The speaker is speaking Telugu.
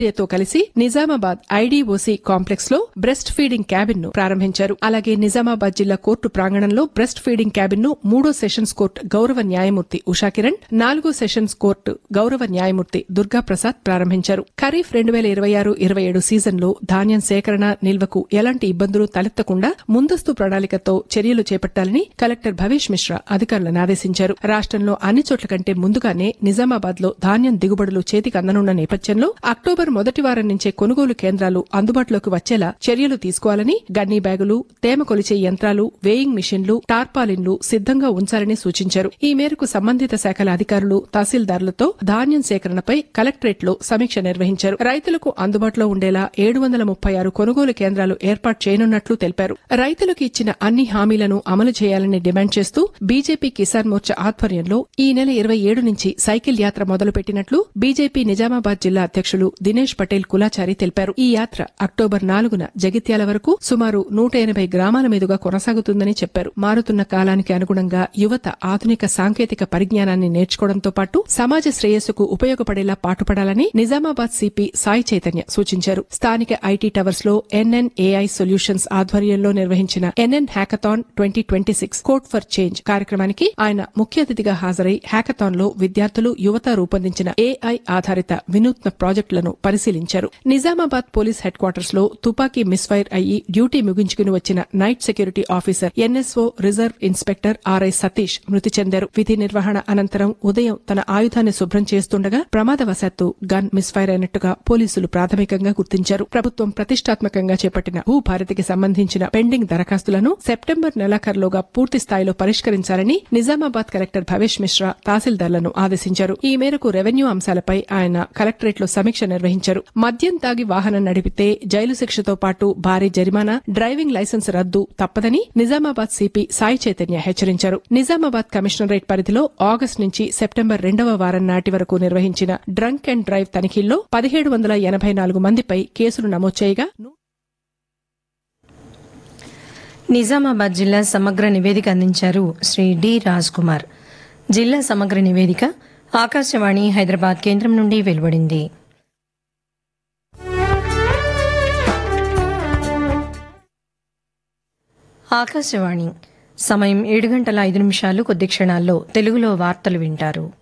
తో కలిసి నిజామాబాద్ ఐడీఓసీ కాంప్లెక్స్ లో బ్రెస్ట్ ఫీడింగ్ క్యాబిన్ ను ప్రారంభించారు అలాగే నిజామాబాద్ జిల్లా కోర్టు ప్రాంగణంలో బ్రెస్ట్ ఫీడింగ్ క్యాబిన్ ను మూడో సెషన్స్ కోర్టు గౌరవ న్యాయమూర్తి ఉషాకిరణ్ నాలుగో సెషన్స్ కోర్టు గౌరవ న్యాయమూర్తి దుర్గా ప్రసాద్ ప్రారంభించారు ఖరీఫ్ రెండు వేల ఇరవై ఆరు ఇరవై ఏడు సీజన్ లో ధాన్యం సేకరణ నిల్వకు ఎలాంటి ఇబ్బందులు తలెత్తకుండా ముందస్తు ప్రణాళికతో చర్యలు చేపట్టాలని కలెక్టర్ భవేష్ మిశ్రా అధికారులను ఆదేశించారు రాష్ట్రంలో అన్ని చోట్ల కంటే ముందుగానే నిజామాబాద్ లో ధాన్యం దిగుబడులు చేతికి అందనున్న నేపథ్యంలో అక్టోబర్ మొదటి వారం నుంచే కొనుగోలు కేంద్రాలు అందుబాటులోకి వచ్చేలా చర్యలు తీసుకోవాలని గన్నీ బ్యాగులు తేమ కొలిచే యంత్రాలు వేయింగ్ మిషన్లు టార్పాలిన్లు సిద్దంగా ఉంచాలని సూచించారు ఈ మేరకు సంబంధిత శాఖల అధికారులు తహసీల్దారులతో ధాన్యం సేకరణపై కలెక్టరేట్ లో సమీక్ష నిర్వహించారు రైతులకు అందుబాటులో ఉండేలా ఏడు వందల ముప్పై ఆరు కొనుగోలు కేంద్రాలు ఏర్పాటు చేయనున్నట్లు తెలిపారు రైతులకు ఇచ్చిన అన్ని హామీలను అమలు చేయాలని డిమాండ్ చేస్తూ బీజేపీ కిసాన్ మోర్చా ఆధ్వర్యంలో ఈ నెల ఇరవై ఏడు నుంచి సైకిల్ యాత్ర మొదలుపెట్టినట్లు బీజేపీ నిజామాబాద్ జిల్లా అధ్యక్షులు దినేష్ పటేల్ కులాచారి తెలిపారు ఈ యాత్ర అక్టోబర్ నాలుగున జగిత్యాల వరకు సుమారు నూట ఎనభై గ్రామాల మీదుగా కొనసాగుతుందని చెప్పారు మారుతున్న కాలానికి అనుగుణంగా యువత ఆధునిక సాంకేతిక పరిజ్ఞానాన్ని నేర్చుకోవడంతో పాటు సమాజ శ్రేయస్సుకు ఉపయోగపడేలా పాటుపడాలని నిజామాబాద్ సిపి సాయి చైతన్య సూచించారు స్థానిక ఐటీ టవర్స్ లో ఎన్ఎన్ఏఐ సొల్యూషన్స్ ఆధ్వర్యంలో నిర్వహించిన NN hackathon twenty twenty six code for change కార్యక్రమానికి ఆయన ముఖ్య అతిథిగా హాజరై హ్యాకథాన్ లో విద్యార్థులు యువత రూపొందించిన ఏఐ ఆధారిత వినూత్న ప్రాజెక్టులను పరిశీలించారు నిజామాబాద్ పోలీస్ హెడ్ క్వార్టర్స్ లో తుపాకీ మిస్ఫైర్ అయ్యి డ్యూటీ ముగించుకుని వచ్చిన night security officer NSO reserve inspector RI Satish మృతి చెందారు విధి నిర్వహణ అనంతరం ఉదయం తన ఆయుధాన్ని శుభ్రం చేస్తుండగా ప్రమాదవశాత్తు గన్ మిస్ఫైర్ అయినట్టుగా పోలీసులు ప్రాథమికంగా గుర్తించారు ప్రభుత్వం ప్రతిష్టాత్మకంగా చేపట్టిన భూభారతికి సంబంధించిన పెండింగ్ దరఖాస్తులను సెప్టెంబర్ నెలాఖరులోగా పూర్తి స్థాయిలో పరిష్కరించాలని నిజామాబాద్ కలెక్టర్ భవేష్ మిశ్రా తహసీల్దార్లను ఆదేశించారు ఈ మేరకు రెవెన్యూ అంశాలపై ఆయన కలెక్టరేట్ లో సమీక్ష నిర్వహించారు మద్యం తాగి వాహనం నడిపితే జైలు శిక్షతో పాటు భారీ జరిమానా డ్రైవింగ్ లైసెన్స్ రద్దు తప్పదని నిజామాబాద్ సిపి సాయి చైతన్య హెచ్చరించారు నిజామాబాద్ కమిషనరేట్ పరిధిలో ఆగస్టు నుంచి సెప్టెంబర్ రెండవ వారం నాటి వరకు నిర్వహించిన డ్రంక్ అండ్ డ్రైవ్ తనిఖీల్లో పదిహేడు వందల ఎనభై నాలుగు మందిపై కేసులు నమోదు చేయగా నిజామాబాద్ జిల్లా సమగ్ర నివేదిక అందించారు శ్రీ డి రాజ్ కుమార్ జిల్లా సమగ్ర నివేదిక ఆకాశవాణి హైదరాబాద్ కేంద్రం నుండి వెలువడింది ఆకాశవాణి సమయం ఏడు గంటల ఐదు నిమిషాలు కొద్ది క్షణాల్లో తెలుగులో వార్తలు వింటారు